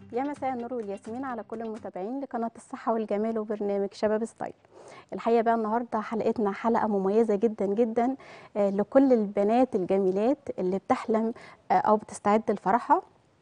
يا مساء النور والياسمين على كل المتابعين لقناة الصحة والجمال وبرنامج شباب ستايل الحقيقة بقى النهاردة حلقتنا حلقة مميزة جدا جدا آه، لكل البنات الجميلات اللي بتحلم آه، أو بتستعد لفرحها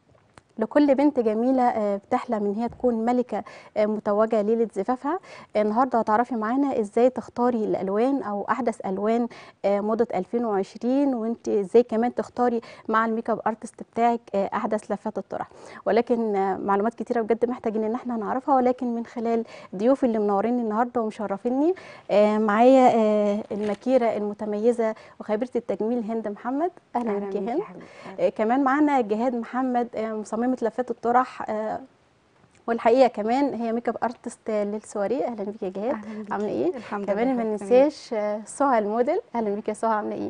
لكل بنت جميلة آه، بتحلم ان هي تكون ملكة آه، متوجة ليلة زفافها آه، النهاردة هتعرفي معانا ازاي تختاري الالوان او احدث الوان آه، موضة 2020 وانت ازاي كمان تختاري مع الميك اب ارتست بتاعك آه، احدث لفات الطرح ولكن آه، معلومات كتيرة بجد محتاجين ان احنا نعرفها ولكن من خلال ضيوفي اللي منوريني النهارده ومشرفيني آه، معايا آه، المكيرة المتميزة وخبيرة التجميل هند محمد اهلا بك يا هند آه، كمان معانا جهاد محمد آه، مصممة لفات الطرح آه، والحقيقة كمان هي ميك اب ارتست للسواري اهلا بك يا جهاد عاملة ايه؟ الحمد كمان ما لله ننساش آه، سهى الموديل اهلا بك يا سهى عاملة ايه؟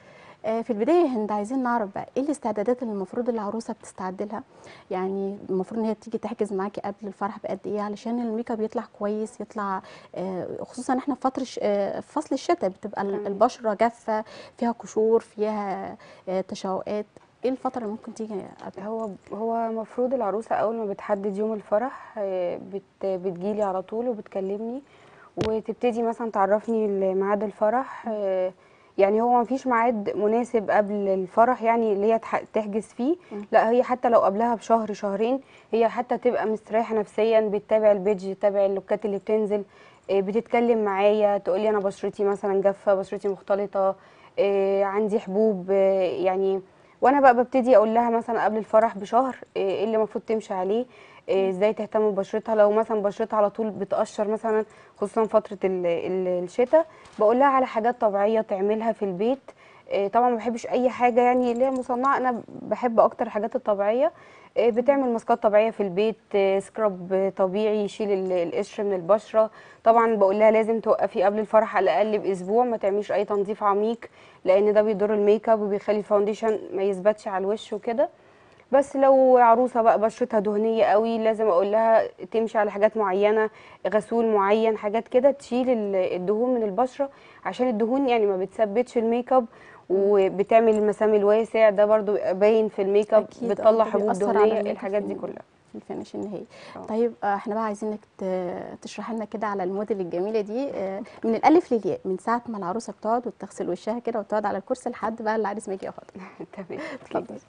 آه، في البداية يا هند عايزين نعرف بقى ايه الاستعدادات اللي المفروض العروسة بتستعد لها؟ يعني المفروض ان هي تيجي تحجز معاكي قبل الفرح بقد ايه علشان الميك اب يطلع كويس يطلع آه، خصوصا احنا في فترة ش- آه، في فصل الشتاء بتبقى ال- تمام. البشرة جافة فيها قشور فيها آه، تشوقات ايه الفترة اللي ممكن تيجي قبل؟ هو هو المفروض العروسه اول ما بتحدد يوم الفرح آه، بت بتجيلي على طول وبتكلمني وتبتدي مثلا تعرفني ميعاد الفرح آه، يعني هو مفيش ميعاد مناسب قبل الفرح يعني اللي هي تح- تحجز فيه مم. لا هي حتى لو قبلها بشهر شهرين هي حتى تبقى مستريحه نفسيا بتتابع البيج تتابع اللوكات اللي بتنزل آه، بتتكلم معايا تقولي انا بشرتي مثلا جافه بشرتي مختلطه آه، عندي حبوب آه، يعني وانا بقى ببتدي اقول لها مثلا قبل الفرح بشهر آه، ايه اللي المفروض تمشي عليه آه، ازاي تهتم ببشرتها لو مثلا بشرتها على طول بتقشر مثلا خصوصا فتره ال- ال- الشتاء بقول لها على حاجات طبيعيه تعملها في البيت آه، طبعا ما بحبش اي حاجه يعني اللي هي مصنعه انا بحب اكتر الحاجات الطبيعيه آه، بتعمل ماسكات طبيعيه في البيت آه، سكراب آه، طبيعي يشيل ال- القشر من البشره طبعا بقول لها لازم توقفي قبل الفرح على الاقل باسبوع ما تعمليش اي تنظيف عميق لان ده بيضر الميك اب وبيخلي الفاونديشن ما يثبتش على الوش وكده بس لو عروسه بقى بشرتها دهنيه قوي لازم اقول لها تمشي على حاجات معينه غسول معين حاجات كده تشيل ال- الدهون من البشره عشان الدهون يعني ما بتثبتش الميك اب وبتعمل المسام الواسع ده برضو بيبقى باين في الميك اب أكيد، آه، بتطلع ده حبوب بيأثر على دهنيه الميك اب الحاجات في دي ال- كلها في الفينش النهائي آه. طيب آه، احنا بقى عايزينك ت- تشرحي لنا كده على الموديل الجميله دي آه، من الالف للياء من ساعه ما العروسه بتقعد وتغسل وشها كده وتقعد على الكرسي لحد بقى العريس ما يجي ياخدها تمام اتفضل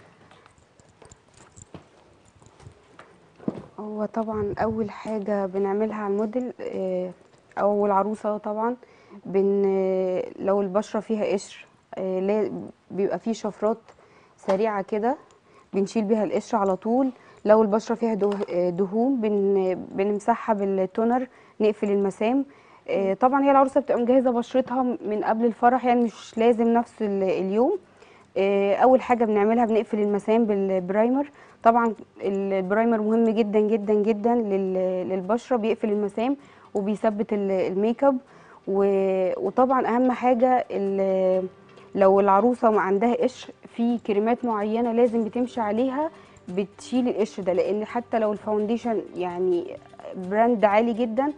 هو طبعا اول حاجه بنعملها على الموديل آه، او العروسه طبعا بن آه، لو البشره فيها قشر آه، لا- بيبقى فيه شفرات سريعه كده بنشيل بيها القشر على طول لو البشره فيها ده- آه، دهون بن بنمسحها بالتونر نقفل المسام آه، طبعا هي العروسه بتبقى مجهزه بشرتها من قبل الفرح يعني مش لازم نفس ال- اليوم آه، اول حاجه بنعملها بنقفل المسام بالبرايمر طبعا البرايمر مهم جدا جدا جدا لل- للبشره بيقفل المسام وبيثبت ال- الميك اب و- وطبعا اهم حاجه ال- لو العروسه ما عندها قشر في كريمات معينه لازم بتمشي عليها بتشيل القشر ده لان حتى لو الفاونديشن يعني براند عالي جدا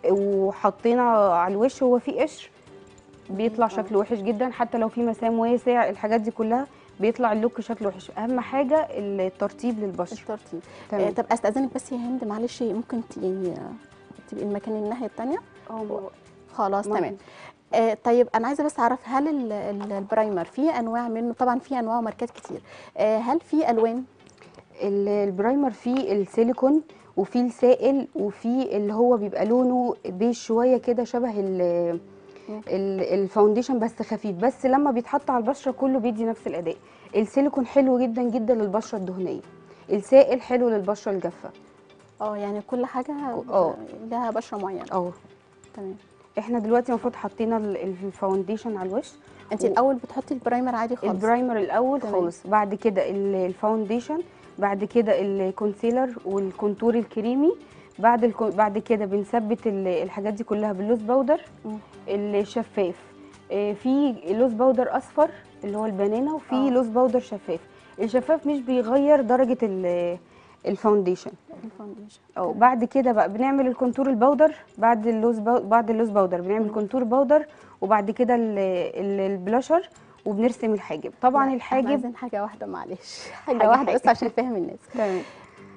وحطينا على الوش هو فيه قشر بيطلع آه. شكله وحش جدا حتى لو في مسام واسع الحاجات دي كلها بيطلع اللوك شكله وحش اهم حاجه الترطيب للبشره الترتيب آه، تمام طب استاذنك بس يا هند معلش ممكن ت- يعني آه، تبقي المكان الناحيه الثانيه اه خلاص ممكن. تمام آه طيب انا عايزه بس اعرف هل ال- ال- البرايمر فيه انواع منه طبعا في انواع وماركات كتير آه هل في الوان ال- البرايمر فيه السيليكون وفيه السائل وفيه اللي هو بيبقى لونه بيج شويه كده شبه ال مم. ال- الفاونديشن بس خفيف بس لما بيتحط على البشره كله بيدي نفس الاداء السيليكون حلو جدا جدا للبشره الدهنيه السائل حلو للبشره الجافه اه يعني كل حاجه آه. لها بشره معينه اه تمام احنا دلوقتي المفروض حطينا ال- الفاونديشن على الوش انت و- الاول بتحطي البرايمر عادي خالص البرايمر الاول تمام. خالص بعد كده ال- الفاونديشن بعد كده الكونسيلر والكونتور الكريمي بعد الكو... بعد كده بنثبت ال- الحاجات دي كلها باللوز باودر مم. الشفاف آه، في لوز باودر اصفر اللي هو البنانه وفي آه. لوز باودر شفاف الشفاف مش بيغير درجه ال- الفاونديشن الفاونديشن او تمام. بعد كده بقى بنعمل الكونتور الباودر بعد اللوز باو... بعد اللوز باودر بنعمل مم. كونتور باودر وبعد كده ال... ال... البلاشر وبنرسم الحاجب طبعا لا، احنا الحاجب عايزين حاجه واحده معلش حاجه حاجة واحده حاجة. بس عشان نفهم الناس تمام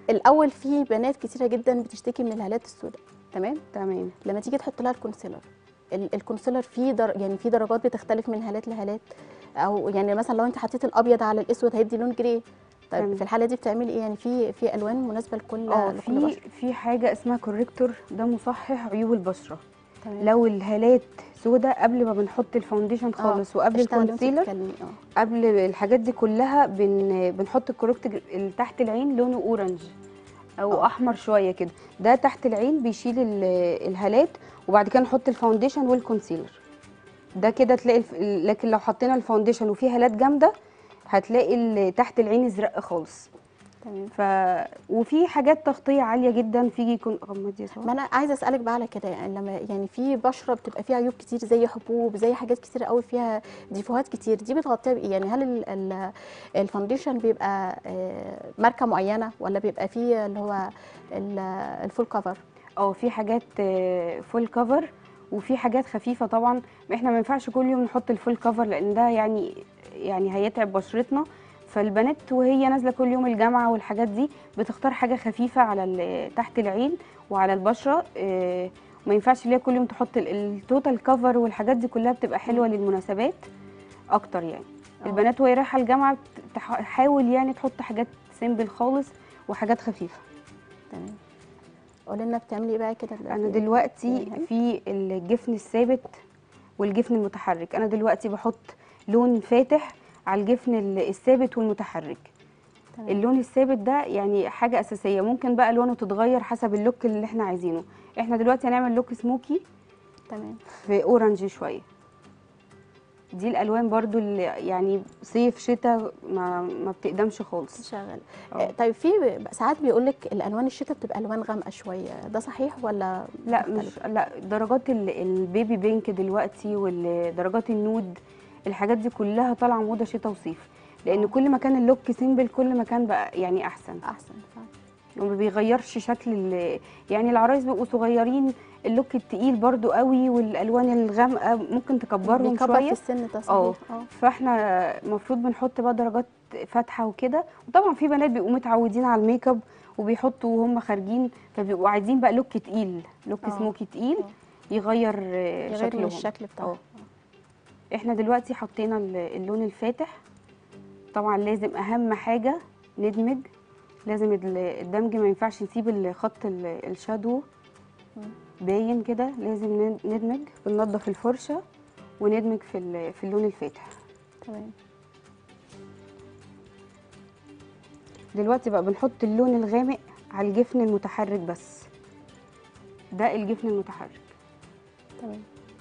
الاول في بنات كتيره جدا بتشتكي من الهالات السوداء تمام تمام لما تيجي تحط لها الكونسيلر ال- الكونسيلر فيه در... يعني في درجات بتختلف من هالات لهالات او يعني مثلا لو انت حطيت الابيض على الاسود هيدي لون جري طيب تمام. في الحاله دي بتعملي ايه يعني في في الوان مناسبه لكل اه لكل في بشره في حاجه اسمها كوريكتور ده مصحح عيوب البشره تمام لو الهالات سودة قبل ما بنحط الفاونديشن خالص وقبل اشتغلي وانت الكونسيلر بتتكلمي اه قبل الحاجات دي كلها بن بنحط الكوريكتور اللي تحت العين لونه اورنج او آه. احمر شويه كده ده تحت العين بيشيل ال- الهالات وبعد كده نحط الفاونديشن والكونسيلر ده كده تلاقي الف... لكن لو حطينا الفاونديشن وفيه هالات جامده هتلاقي ال- تحت العين ازرق خالص تمام ف وفي حاجات تغطيه عاليه جدا في يكون غمضي يا سارة. ما انا عايزه اسالك بقى على كده يعني لما يعني في بشره بتبقى فيها عيوب كتير زي حبوب زي حاجات كتير قوي فيها ديفوهات كتير دي بتغطيها بايه يعني هل ال- ال- الفاونديشن بيبقى آه، ماركه معينه ولا بيبقى فيه اللي هو ال- الفول كفر اه في حاجات فول كفر وفي حاجات خفيفه طبعا احنا ما ينفعش كل يوم نحط الفول كفر لان ده يعني يعني هيتعب بشرتنا فالبنات وهي نازله كل يوم الجامعه والحاجات دي بتختار حاجه خفيفه على ال- تحت العين وعلى البشره آه، ما ينفعش ليها كل يوم تحط ال- التوتال كفر والحاجات دي كلها بتبقى حلوه للمناسبات اكتر يعني آه. البنات وهي رايحه الجامعه تحاول يعني تحط حاجات سيمبل خالص وحاجات خفيفه تمام قولي لنا بتعملي ايه بقى كده انا دلوقتي يعني في الجفن الثابت والجفن المتحرك انا دلوقتي بحط لون فاتح على الجفن ال- الثابت والمتحرك تمام. اللون الثابت ده يعني حاجه اساسيه ممكن بقى لونه تتغير حسب اللوك اللي احنا عايزينه احنا دلوقتي هنعمل لوك سموكي تمام في اورنج شويه دي الالوان برضو اللي يعني صيف شتاء ما ما بتقدمش خالص شغال اه. آه، طيب في ساعات بيقول لك الالوان الشتاء بتبقى الوان غامقه شويه ده صحيح ولا لا مختلف؟ مش لا درجات ال- البيبي بينك دلوقتي والدرجات النود الحاجات دي كلها طالعه موضه شتاء وصيف لان اه. كل ما كان اللوك سيمبل كل ما كان بقى يعني احسن احسن فعلا وما بيغيرش شكل ال- يعني العرايس بيبقوا صغيرين اللوك التقيل برضو قوي والالوان الغامقه ممكن تكبرهم بيكبر في شويه السن ده اه. صحيح اه فاحنا المفروض بنحط بقى درجات فاتحه وكده وطبعا في بنات بيبقوا متعودين على الميك اب وبيحطوا وهم خارجين فبيبقوا عايزين بقى لوك تقيل لوك اه. سموكي تقيل اه. يغير آه، غير من شكلهم الشكل بتاعه اه. احنا دلوقتي حطينا ال- اللون الفاتح طبعا لازم اهم حاجه ندمج لازم ال- الدمج ما ينفعش نسيب الخط ال- الشادو مم. باين كده لازم ن- ندمج بننضف الفرشه وندمج في ال- في اللون الفاتح تمام دلوقتي بقى بنحط اللون الغامق على الجفن المتحرك بس ده الجفن المتحرك تمام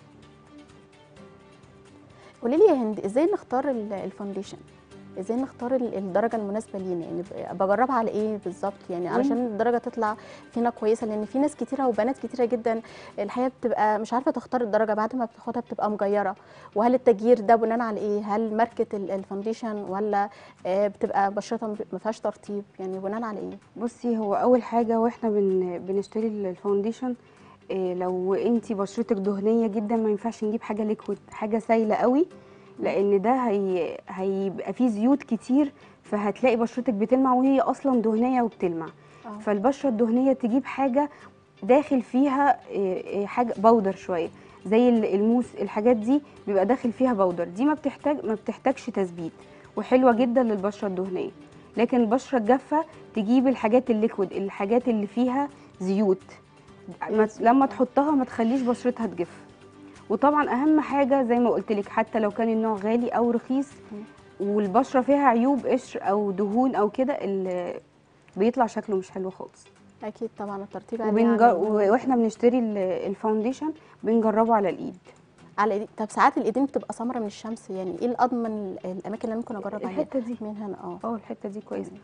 قولي لي يا هند ازاي نختار ال- الفاونديشن ازاي نختار ال- الدرجه المناسبه لينا يعني ب- بجربها على ايه بالظبط يعني علشان الدرجه تطلع فينا كويسه لان في ناس كتيره وبنات كتيره جدا الحقيقه بتبقى مش عارفه تختار الدرجه بعد ما بتاخدها بتبقى مجيره وهل التجيير ده بناء على ايه هل ماركه ال- الفاونديشن ولا آه، بتبقى بشرتها ما فيهاش ترطيب يعني بناء على ايه بصي هو اول حاجه واحنا بن بنشتري ال- الفاونديشن إيه لو انتي بشرتك دهنيه جدا ما ينفعش نجيب حاجه ليكويد حاجه سايله قوي لان ده هي هيبقى فيه زيوت كتير فهتلاقي بشرتك بتلمع وهي اصلا دهنيه وبتلمع اه فالبشره الدهنيه تجيب حاجه داخل فيها إيه، إيه، حاجه بودر شويه زي ال- الموس الحاجات دي بيبقى داخل فيها بودر دي ما بتحتاج ما بتحتاجش تثبيت وحلوه جدا للبشره الدهنيه لكن البشره الجافه تجيب الحاجات الليكويد الحاجات اللي فيها زيوت ما لما تحطها ما تخليش بشرتها تجف وطبعا اهم حاجه زي ما قلت لك حتى لو كان النوع غالي او رخيص والبشره فيها عيوب قشر او دهون او كده ال- بيطلع شكله مش حلو خالص اكيد طبعا الترتيب عليه وبنجر... عامل مهم. واحنا بنشتري ال- الفاونديشن بنجربه على الايد على ايدي طب ساعات الايدين بتبقى سمرة من الشمس يعني ايه الاضمن ال- الاماكن اللي ممكن اجرب عليها الحته دي من هنا اه اه الحته دي كويسه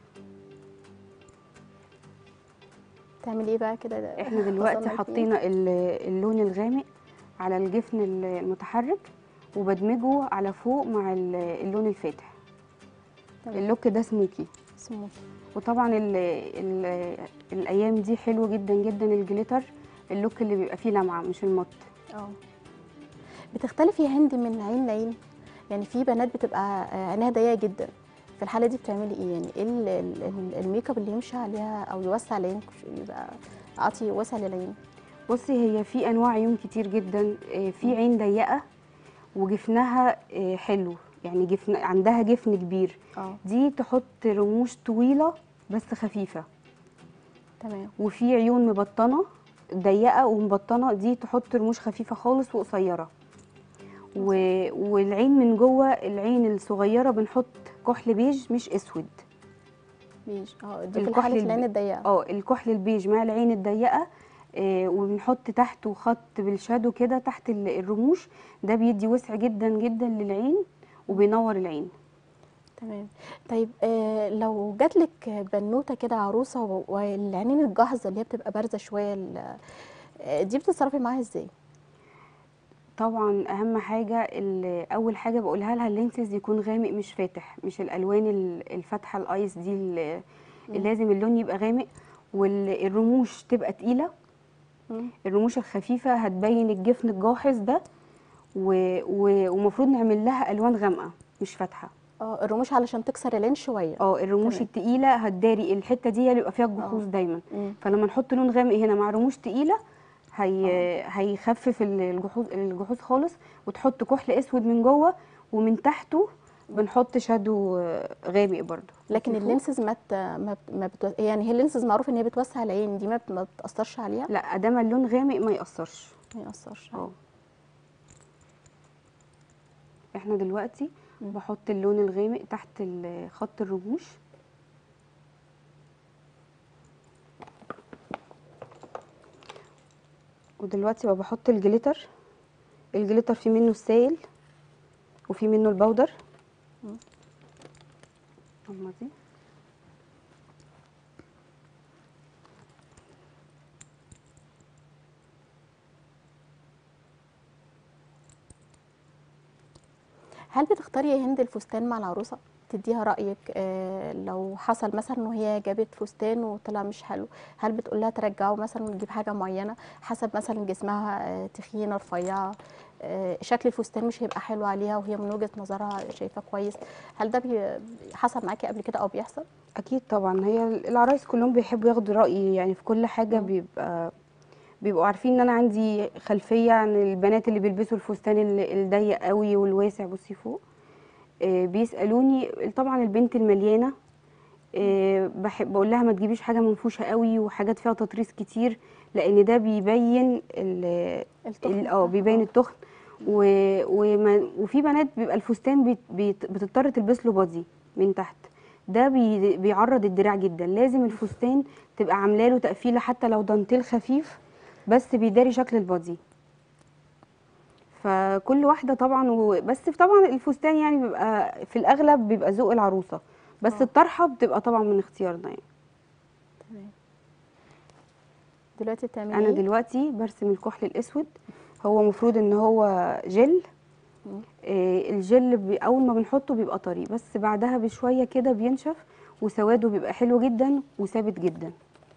تعملي ايه بقى كده ده؟ احنا دلوقتي وصلنا لفين؟ حطينا ال- اللون الغامق على الجفن ال- المتحرك وبدمجه على فوق مع ال- اللون الفاتح تمام. اللوك ده سموكي سموث وطبعا ال ال الايام دي حلو جدا جدا الجليتر اللوك اللي بيبقى فيه لمعه مش المط اه بتختلف يا هند من عين لعين يعني في بنات بتبقى آه، عينها ضيقه جدا في الحاله دي بتعملي ايه يعني ايه ال- ال- ال- الميك اب اللي يمشي عليها او يوسع العين يبقى اعطي وسع للعين بصي هي في انواع عيون كتير جدا آه، في عين ضيقه وجفنها آه، حلو يعني جفن عندها جفن كبير اه دي تحط رموش طويله بس خفيفه تمام وفي عيون مبطنه ضيقه ومبطنه دي تحط رموش خفيفه خالص وقصيره و... والعين من جوه العين الصغيره بنحط كحل بيج مش اسود بيج اه دي في الكحل حاله الب- العين الضيقه اه الكحل البيج مع العين الضيقه آه وبنحط تحته خط بالشادو كده تحت ال- الرموش ده بيدي وسع جدا جدا للعين وبينور العين تمام طيب آه لو جات لك بنوته كده عروسه و- والعينين الجاهزه اللي هي بتبقى بارزه شويه ال- آه، دي بتتصرفي معاها ازاي طبعا اهم حاجه ال- اول حاجه بقولها لها اللينسز يكون غامق مش فاتح مش الالوان ال- الفاتحه الايس دي ال- لازم اللون يبقى غامق والرموش تبقى تقيله مم. الرموش الخفيفه هتبين الجفن الجاحظ ده و- و- ومفروض نعمل لها الوان غامقه مش فاتحه اه الرموش علشان تكسر العين شويه اه الرموش تمام. التقيله هتداري الحته دي هي اللي بيبقى فيها الجحوظ دايما مم. فلما نحط لون غامق هنا مع رموش تقيله هي هيخفف ال- الجحوظ الجحوظ خالص وتحط كحل اسود من جوه ومن تحته بنحط شادو آه، غامق برضو لكن من فوق. اللينسز ما بت... ما, بت... ما بتو... يعني هي اللينسز معروف ان هي بتوسع العين دي ما, بت... ما بتاثرش عليها لا ادام اللون غامق ما ياثرش ما ياثرش اه احنا دلوقتي مم. بحط اللون الغامق تحت ال- خط الرموش ودلوقتي بقى بحط الجليتر الجليتر في منه السائل وفي منه البودر مم. هما دي هل بتختاري يا هند الفستان مع العروسه تديها رايك آه لو حصل مثلا ان هي جابت فستان وطلع مش حلو هل بتقول لها ترجعه مثلا وتجيب حاجه معينه حسب مثلا جسمها آه تخينه رفيعه آه شكل الفستان مش هيبقى حلو عليها وهي من وجهه نظرها شايفاه كويس هل ده بي... حصل معاكي قبل كده او بيحصل اكيد طبعا هي العرايس كلهم بيحبوا ياخدوا رايي يعني في كل حاجه مم. بيبقى بيبقوا عارفين ان انا عندي خلفيه عن البنات اللي بيلبسوا الفستان ال- الضيق قوي والواسع بصي فوق آه، بيسالوني طبعا البنت المليانه آه، بحب بقول لها ما تجيبيش حاجه منفوشه قوي وحاجات فيها تطريز كتير لان ده بيبين ال- التخن ال- اه بتاعها. بيبين التخن و... وما... وفي بنات بيبقى الفستان بيت... بيت... بتضطر تلبس له بادي من تحت ده بي... بيعرض الدراع جدا لازم الفستان تبقى عامله له تقفيله حتى لو دانتيل خفيف بس بيداري شكل البادي فكل واحده طبعا و... بس طبعا الفستان يعني بيبقى في الاغلب بيبقى ذوق العروسه بس آه. الطرحه بتبقى طبعا من اختيارنا يعني تمام دلوقتي بتعملي انا ايه دلوقتي برسم الكحل الاسود هو المفروض ان هو جل مم. آه، الجل بي- اول ما بنحطه بيبقى طري بس بعدها بشويه كده بينشف وسواده بيبقى حلو جدا وثابت جدا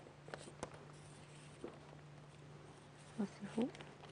بصي فوق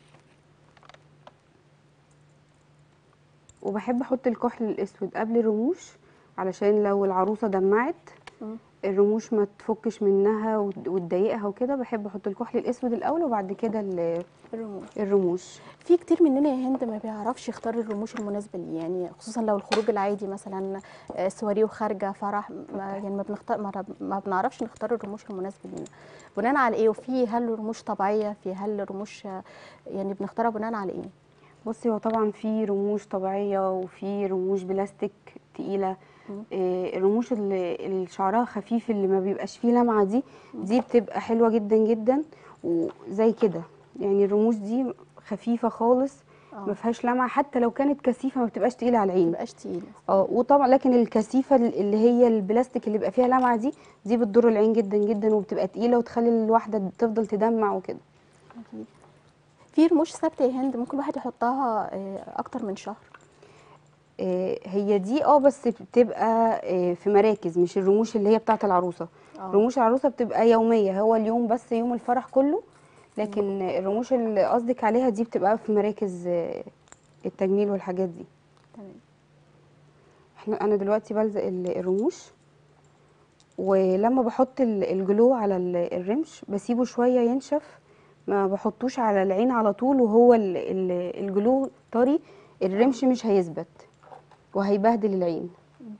وبحب احط الكحل الاسود قبل الرموش علشان لو العروسه دمعت مم. الرموش ما تفكش منها وت- وتضايقها وكده بحب احط الكحل الاسود الاول وبعد كده ال- الرموش الرموش في كتير مننا يا هند ما بيعرفش يختار الرموش المناسبه ليه يعني خصوصا لو الخروج العادي مثلا آه، سواريه وخارجه فرح ما يعني ما بنختار ما, ما بنعرفش نختار الرموش المناسبه لينا بناء على ايه وفي هل رموش طبيعيه في هل رموش آه، يعني بنختارها بناء على ايه بصي هو طبعا في رموش طبيعيه وفي رموش بلاستيك تقيله مم. آه، الرموش اللي اللي شعرها خفيف اللي ما بيبقاش فيه لمعه دي دي بتبقى حلوه جدا جدا وزي كده يعني الرموش دي خفيفه خالص اه ما فيهاش لمعه حتى لو كانت كثيفه ما بتبقاش تقيله على ما العين تبقاش تقيله اه وطبعا لكن الكثيفه اللي هي البلاستيك اللي بيبقى فيها لمعه دي دي بتضر العين جدا جدا وبتبقى تقيله وتخلي الواحده تفضل تدمع وكده أكيد. في رموش ثابته يا هند ممكن الواحد يحطها آه، اكتر من شهر آه، هي دي اه بس بتبقى آه، في مراكز مش الرموش اللي هي بتاعه العروسه اه رموش العروسه بتبقى يوميه هو اليوم بس يوم الفرح كله لكن الرموش اللي قصدك عليها دي بتبقى في مراكز آه، التجميل والحاجات دي تمام احنا احنا انا دلوقتي بلزق ال- الرموش ولما بحط ال- الجلو على ال- الرمش بسيبه شويه ينشف ما بحطوش على العين على طول وهو ال- ال- الجلو طري الرمش مش هيثبت وهيبهدل العين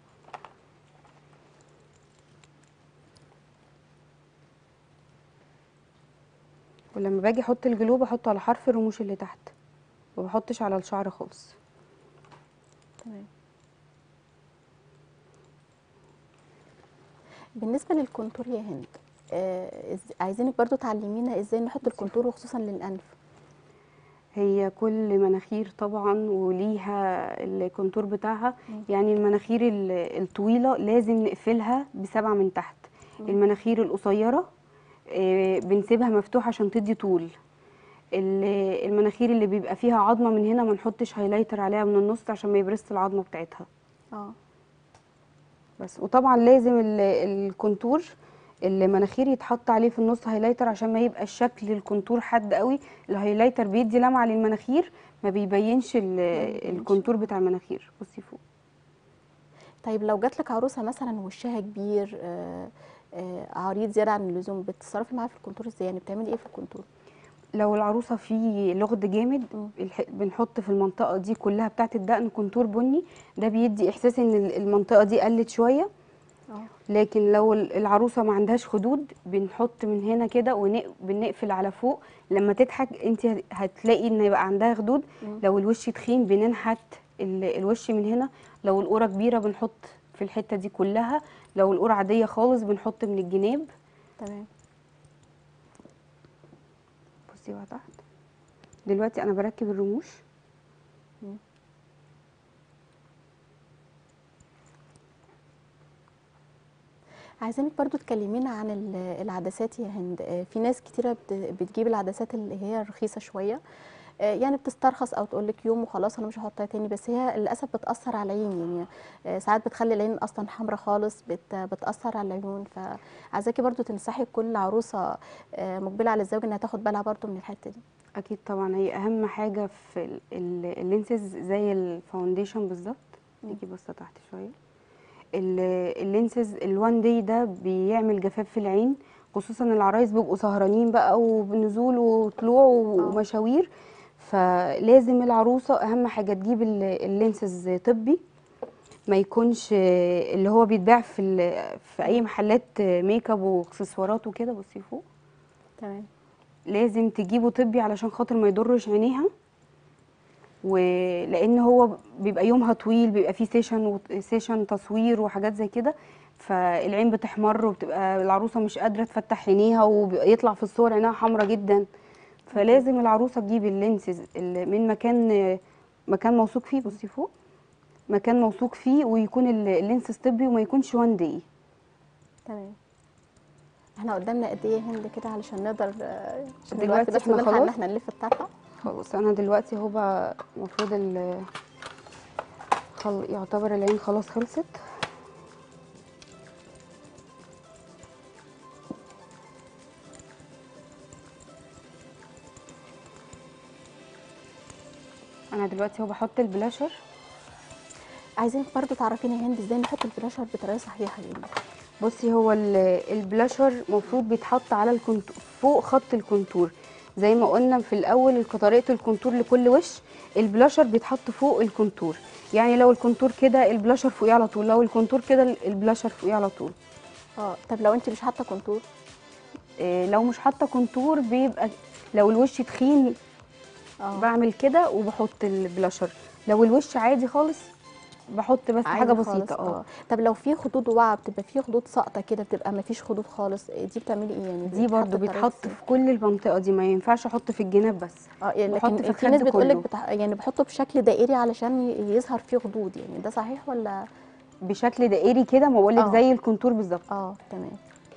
ولما باجي احط الجلو بحطه على حرف الرموش اللي تحت ما بحطش على الشعر خالص تمام بالنسبه للكونتور يا هند آه إز- عايزينك برضو تعلمينا ازاي نحط الكونتور وخصوصا للانف هي كل مناخير طبعا وليها الكونتور بتاعها يعني المناخير ال- الطويله لازم نقفلها بسبعه من تحت المناخير القصيره آه، بنسيبها مفتوحه عشان تدي طول ال- المناخير اللي بيبقى فيها عظمه من هنا ما نحطش هايلايتر عليها من النص عشان ما يبرز العظمه بتاعتها اه بس وطبعا لازم ال- الكونتور المناخير يتحط عليه في النص هايلايتر عشان ما يبقى الشكل الكونتور حاد قوي الهايلايتر بيدي لمعه للمناخير ما بيبينش ال- بيبينش. الكونتور بتاع المناخير بصي فوق طيب لو جات لك عروسه مثلا وشها كبير آه آه عريض زياده عن اللزوم بتتصرفي معاها في الكونتور ازاي يعني بتعملي ايه في الكونتور لو العروسه في لغد جامد مم. الح- بنحط في المنطقه دي كلها بتاعه الدقن كونتور بني ده بيدي احساس ان ال- المنطقه دي قلت شويه اه لكن لو ال- العروسه ما عندهاش خدود بنحط من هنا كده وبنقفل على فوق لما تضحك انت هتلاقي ان يبقى عندها خدود مم. لو الوش تخين بننحت ال- الوش من هنا لو القرة كبيره بنحط في الحته دي كلها لو القرة عاديه خالص بنحط من الجناب تمام بصي بقى تحت دلوقتي انا بركب الرموش مم. عايزينك برضو تكلمينا عن ال- العدسات يا هند آه، في ناس كتيرة بت- بتجيب العدسات اللي هي رخيصة شوية آه، يعني بتسترخص او تقول لك يوم وخلاص انا مش هحطها تاني بس هي للاسف بتاثر على العين يعني آه، ساعات بتخلي العين اصلا حمراء خالص بت بتاثر على العيون فعايزاكي برضو تنصحي كل عروسه آه، مقبله على الزواج انها تاخد بالها برضو من الحته دي اكيد طبعا هي اهم حاجه في ال- ال- اللينسز زي الفاونديشن بالظبط مم. تيجي بصه تحت شويه ال- اللينسز الوان دي ده بيعمل جفاف في العين خصوصا العرايس بيبقوا سهرانين بقى وبنزول وطلوع و- آه. ومشاوير فلازم العروسه اهم حاجه تجيب ال- اللينسز طبي ما يكونش اللي هو بيتباع في ال- في اي محلات ميك اب واكسسوارات وكده بصي فوق تمام لازم تجيبه طبي علشان خاطر ما يضرش عينيها ولان هو بيبقى يومها طويل بيبقى فيه سيشن و... سيشن تصوير وحاجات زي كده فالعين بتحمر وبتبقى العروسه مش قادره تفتح عينيها ويطلع في الصور عينيها حمرا جدا فلازم العروسه تجيب اللينسز اللي من مكان مكان موثوق فيه بصي فوق مكان موثوق فيه ويكون ال- اللينسز طبي وما يكونش وان داي تمام احنا قدامنا قد ايه يا هند كده علشان نقدر آه، عشان دلوقتي دلوقتي بس احنا بنلحق ان خلاص؟ احنا نلف الطرحه خلاص انا دلوقتي اهو بقى المفروض ال خل... يعتبر العين خلاص خلصت انا دلوقتي اهو بحط البلاشر عايزين برضو تعرفينا يا هند ازاي نحط الفلاشر بطريقه صحيحه يعني بصي هو ال- البلاشر المفروض بيتحط على الكونتور فوق خط الكونتور زي ما قلنا في الاول طريقه الكونتور لكل وش البلاشر بيتحط فوق الكونتور يعني لو الكونتور كده البلاشر فوقيه على طول لو الكونتور كده البلاشر فوقيه على طول اه طب لو انت مش حاطه كونتور إيه لو مش حاطه كونتور بيبقى لو الوش تخين اه بعمل كده وبحط البلاشر لو الوش عادي خالص بحط بس حاجه عادي خالص، بسيطه اه طب لو في خدود واقعه بتبقى في خدود ساقطه كده بتبقى ما فيش خدود خالص دي بتعملي ايه يعني دي برضو بطريقة بيتحط ازاي؟ في كل المنطقه دي ما ينفعش احط في الجناب بس اه يعني بحط لكن في في ناس الخد بتقول لك كله. بتح... يعني بحطه بشكل دائري علشان ي- يظهر فيه خدود يعني ده صحيح ولا بشكل دائري كده ما بقولك آه. زي الكونتور بالظبط اه تمام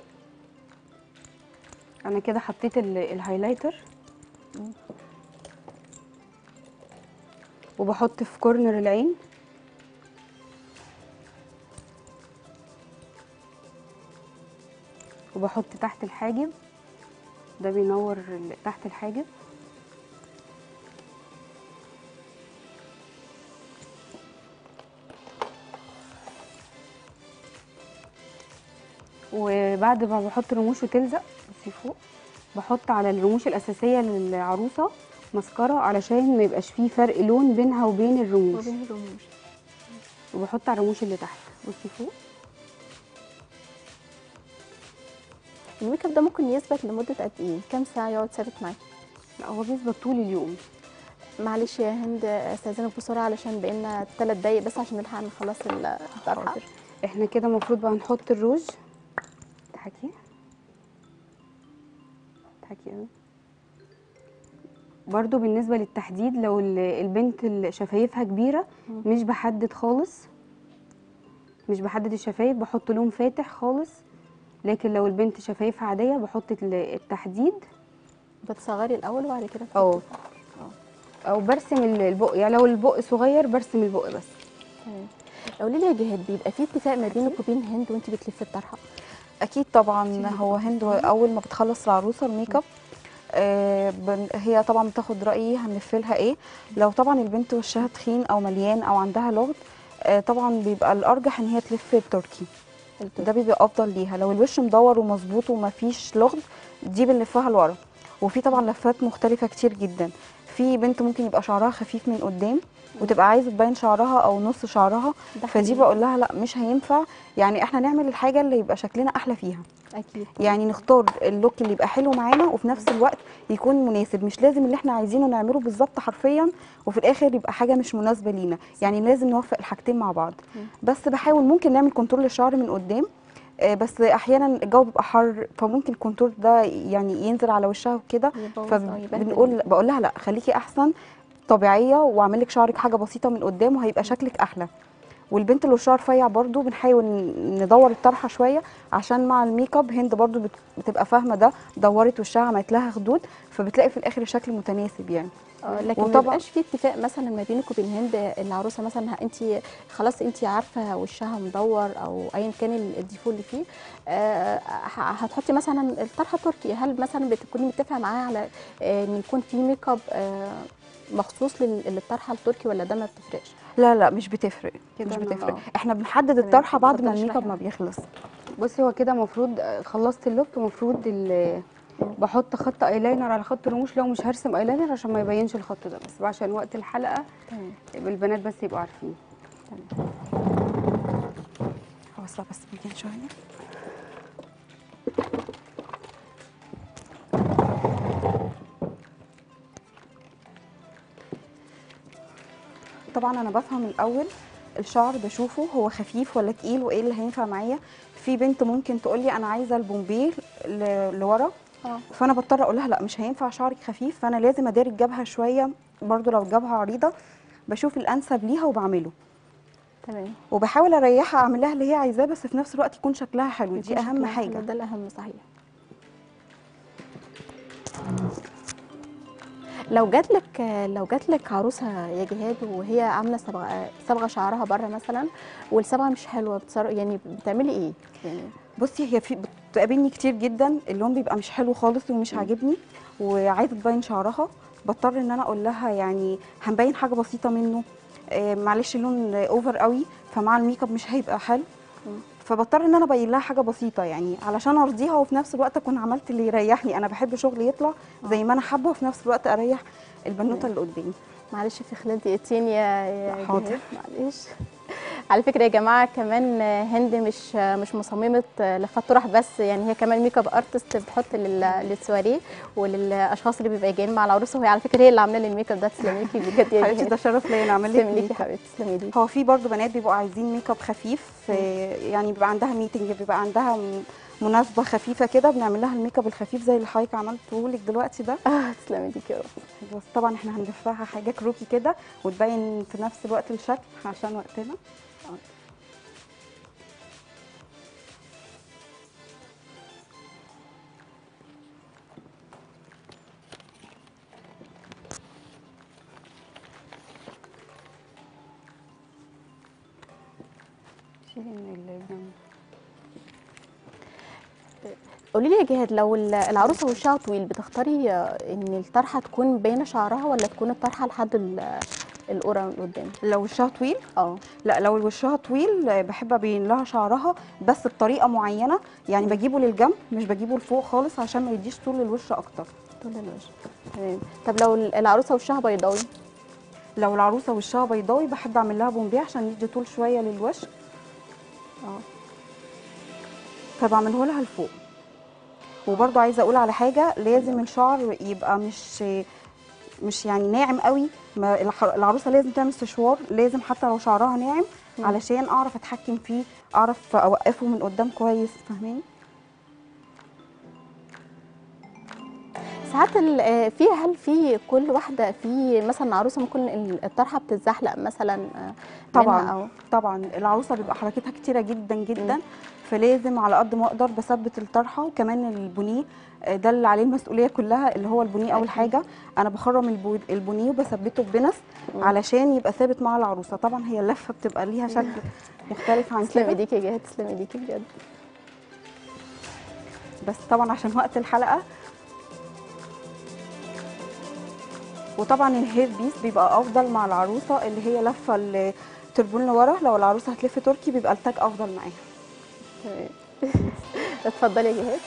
انا كده حطيت ال- الهايلايتر مم. وبحط في كورنر العين وبحط تحت الحاجب ده بينور ال- تحت الحاجب وبعد ما بحط رموش وتلزق بصي فوق بحط على الرموش الاساسيه للعروسه مسكره علشان ما يبقاش فيه فرق لون بينها وبين الرموش وبين الرموش وبحط على الرموش اللي تحت بصي فوق الميك اب ده ممكن يثبت لمده قد ايه كام ساعه يقعد ثابت معاكي لا هو بيثبت طول اليوم معلش يا هند استاذنك بسرعه علشان بقينا ثلاث دقايق بس عشان نلحق نخلص الطرحه حاضر. احنا كده المفروض بقى نحط الروج اضحكي اضحكي قوي برضو بالنسبه للتحديد لو ال- البنت اللي شفايفها كبيره مش بحدد خالص مش بحدد الشفايف بحط لون فاتح خالص لكن لو البنت شفايفها عاديه بحط ال- التحديد بتصغري الاول وبعد كده اه او برسم ال- البق يعني لو البق صغير برسم البق بس تمام. قولي لي يا جهاد بيبقى في اتفاق ما بينك وبين هند وانت بتلفي الطرحه اكيد طبعا هو هند اول ما بتخلص العروسه الميك اب آه، بن- هي طبعا بتاخد رايي هنلفلها ايه لو طبعا البنت وشها تخين او مليان او عندها لغط آه، طبعا بيبقى الارجح ان هي تلف التركي ده بيبقى افضل ليها لو الوش مدور ومظبوط ومفيش لغط دي بنلفها لورا وفي طبعا لفات مختلفه كتير جدا في بنت ممكن يبقى شعرها خفيف من قدام وتبقى عايزه تبين شعرها او نص شعرها ده فدي حقيقي. بقول لها لا مش هينفع يعني احنا نعمل الحاجه اللي يبقى شكلنا احلى فيها اكيد يعني نختار اللوك اللي يبقى حلو معانا وفي نفس الوقت يكون مناسب مش لازم اللي احنا عايزينه نعمله بالظبط حرفيا وفي الاخر يبقى حاجه مش مناسبه لينا يعني لازم نوفق الحاجتين مع بعض بس بحاول ممكن نعمل كنترول للشعر من قدام آه، بس احيانا الجو بيبقى حر فممكن الكونتور ده يعني ينزل على وشها وكده يبوظ أو يبهدل. فبنقول بقول لها لا خليكي احسن طبيعيه واعمل لك شعرك حاجه بسيطه من قدام وهيبقى شكلك احلى والبنت اللي وشها رفيع برضو بنحاول ندور الطرحه شويه عشان مع الميك اب هند برضو بت- بتبقى فاهمه ده دورت وشها عملت لها خدود فبتلاقي في الاخر الشكل متناسب يعني اه لكن ما وطبعا- بيبقاش في اتفاق مثلا ما بينك وبين هند العروسه مثلا انت خلاص انت عارفه وشها مدور او ايا كان ال- الديفو اللي فيه آه، ه- هتحطي مثلا الطرحه تركي هل مثلا بتكوني متفقه معاها على آه، ان يكون في ميك اب آه، مخصوص لل- للطرحه التركي ولا ده ما بتفرقش لا لا مش بتفرق كده مش أنا- بتفرق آه. احنا بنحدد تمام. الطرحه بعد ما اتفضلي الميك اب اشرحي. ما بيخلص بصي هو كده المفروض خلصت اللوك المفروض ال- بحط خط ايلاينر على خط رموش لو مش هرسم ايلاينر عشان ما يبينش الخط ده بس عشان وقت الحلقه تمام البنات بس يبقوا عارفين هوسع بس مكان شويه طبعا انا بفهم الاول الشعر بشوفه هو خفيف ولا تقيل وايه اللي هينفع معايا في بنت ممكن تقولي انا عايزه البومبيه ل- لورا اه فانا بضطر اقول لها لا مش هينفع شعرك خفيف فانا لازم اداري الجبهه شويه برضو لو الجبهه عريضه بشوف الانسب ليها وبعمله تمام وبحاول اريحها اعمل لها اللي هي عايزاه بس في نفس الوقت يكون شكلها حلو دي يكون اهم شكلها حلو، حاجه ده الاهم صحيح لو جات لك لو جات لك عروسه يا جهاد وهي عامله صبغه صبغه شعرها بره مثلا والصبغه مش حلوه بتصر... يعني بتعملي ايه يعني بصي هي في بتقابلني كتير جدا اللون بيبقى مش حلو خالص ومش عاجبني وعايزه تبين شعرها بضطر ان انا اقول لها يعني هنبين حاجه بسيطه منه آه، معلش اللون اوفر قوي فمع الميك اب مش هيبقى حلو مم. فبضطر ان انا ابين لها حاجه بسيطه يعني علشان ارضيها وفي نفس الوقت اكون عملت اللي يريحني انا بحب شغلي يطلع زي ما انا حابه وفي نفس الوقت اريح البنوته اللي قدامي معلش في خلال دقيقتين يا يا حاضر. جهاد معلش على فكره يا جماعه كمان هند مش مش مصممه لفات طرح بس يعني هي كمان ميك اب ارتست بتحط لل- للسواريه وللاشخاص اللي بيبقى جايين مع العروسه وهي على فكره هي اللي عامله لي الميك اب ده تسلمي لي بجد يا حبيبتي جهاد ده شرف ليا اعمل لك تسلمي ليكي ميك يا اب. حبيبتي تسلمي لي هو في برضو بنات بيبقوا عايزين ميك اب خفيف آه، يعني بيبقى عندها ميتنج بيبقى عندها م- مناسبه خفيفه كده بنعمل لها الميك اب الخفيف زي اللي حضرتك عملته لك دلوقتي ده اه تسلمي ليكي يا رب بس طبعا احنا هنلفها حاجه كروكي كده وتبين في نفس الوقت الشكل عشان وقتنا شيلي من الجنب قولي لي يا جهاد لو ال- العروسه وشها طويل بتختاري آه، ان الطرحه تكون باينه شعرها ولا تكون الطرحه لحد ال- القرى من قدام لو وشها طويل اه لا لو وشها طويل آه، بحب ابين لها شعرها بس بطريقه معينه يعني بجيبه للجنب مش بجيبه لفوق خالص عشان ما يديش طول الوش اكتر طول الوش تمام طب لو العروسه وشها بيضاوي لو العروسه وشها بيضاوي بحب اعمل لها بومبيه عشان يدي طول شويه للوش اه فبعمله لها لفوق وبرضو عايزه اقول على حاجه لازم الشعر يبقى مش مش يعني ناعم قوي ما الح- العروسه لازم تعمل سشوار لازم حتى لو شعرها ناعم مم. علشان اعرف اتحكم فيه اعرف اوقفه من قدام كويس فاهماني ساعات ال- آه، في هل في كل واحده في مثلا عروسه ممكن ال- الطرحه بتتزحلق مثلا آه، طبعاً. منها أو طبعا العروسه بيبقى حركتها كتيره جدا جدا فلازم على قد ما اقدر بثبت الطرحه وكمان البونيه آه، ده اللي عليه المسؤوليه كلها اللي هو البونيه اول أكيد. حاجه انا بخرم البو- البونيه وبثبته ببنس مم. علشان يبقى ثابت مع العروسه طبعا هي اللفه بتبقى ليها شكل مختلف عن تسلم كده ايديكي يا جهاد تسلم ايديكي بجد بس طبعا عشان وقت الحلقه وطبعا الهير بيس بيبقى افضل مع العروسه اللي هي لفه التربون لورا لو العروسه هتلف تركي بيبقى التاج افضل معاها تمام اتفضلي يا جهاد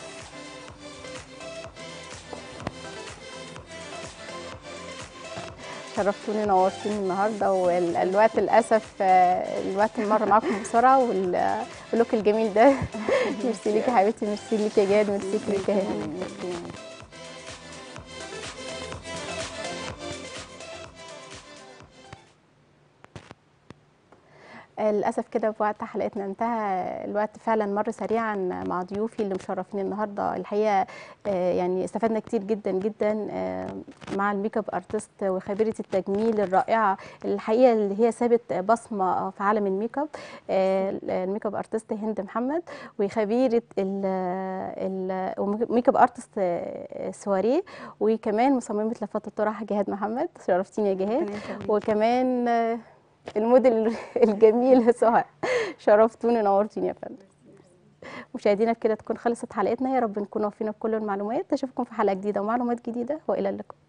شرفتوني نورتوني النهارده والوقت للاسف آه، الوقت مر معاكم بسرعه وال- واللوك الجميل ده ميرسي ليكي يا حبيبتي ميرسي ليكي يا جهاد ميرسي ليكي يا هند للاسف كده وقت حلقتنا انتهى الوقت فعلا مر سريعا مع ضيوفي اللي مشرفين النهارده الحقيقه آه، يعني استفدنا كتير جدا جدا آه، مع الميك اب ارتست وخبيره التجميل الرائعه الحقيقه اللي هي سابت بصمه في عالم الميك اب آه، الميك اب ارتست هند محمد وخبيره ال- ال- ميك اب ارتست آه، سواريه وكمان مصممه لفات الطرح جهاد محمد شرفتيني يا جهاد ربنا يخليك. وكمان آه، الموديل الجميل سهى شرفتوني ونورتوني يا فندم مشاهدينا بكده تكون خلصت حلقتنا يا رب نكون وفينا بكل المعلومات اشوفكم في حلقه جديده ومعلومات جديده والى اللقاء